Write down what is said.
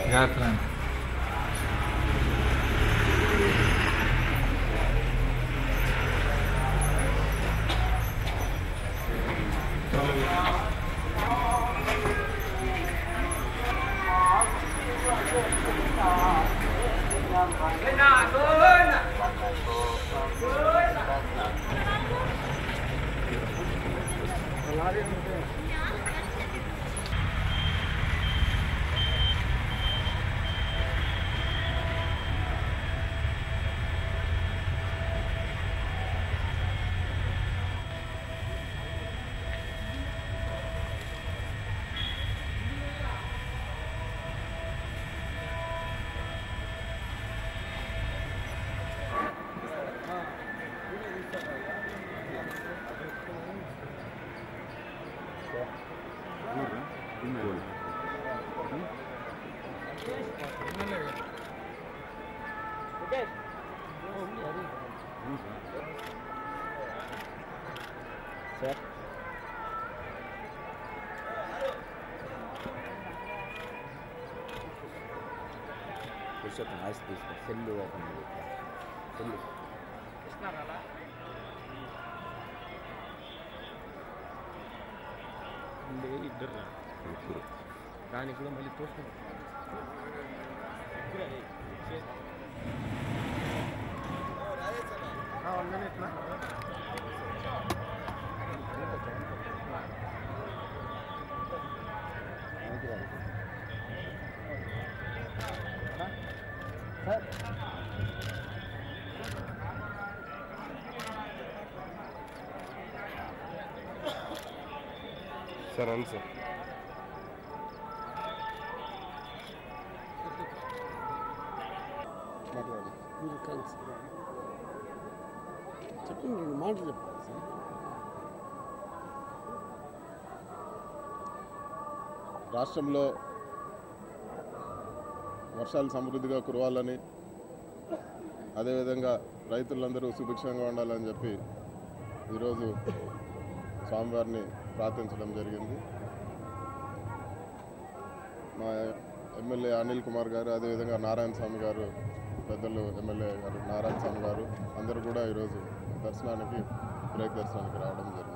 జాగ్రత్త నాయన. సార్ పురుషోత్తం నాయిస్ తీసుకో సెల్లు ఓపెన్ సెల్లు ఇద్దరు దానికి కూడా మళ్ళీ తోసుకుంటారు సార్ సార్ అవును సార్ మాట్లాడు మీరు కలిసి చెప్పండి రెండు మాటలు చెప్పండి సార్ రాష్ట్రంలో వర్షాలు సమృద్ధిగా కురవాలని అదేవిధంగా రైతులందరూ సుభిక్షంగా ఉండాలని చెప్పి ఈరోజు స్వామివారిని ప్రార్థించడం జరిగింది మా ఎమ్మెల్యే అనిల్ కుమార్ గారు అదేవిధంగా నారాయణ స్వామి గారు పెద్దలు ఎమ్మెల్యే గారు నారాయణ స్వామి గారు అందరూ కూడా ఈరోజు దర్శనానికి బ్రేక్ దర్శనానికి రావడం జరిగింది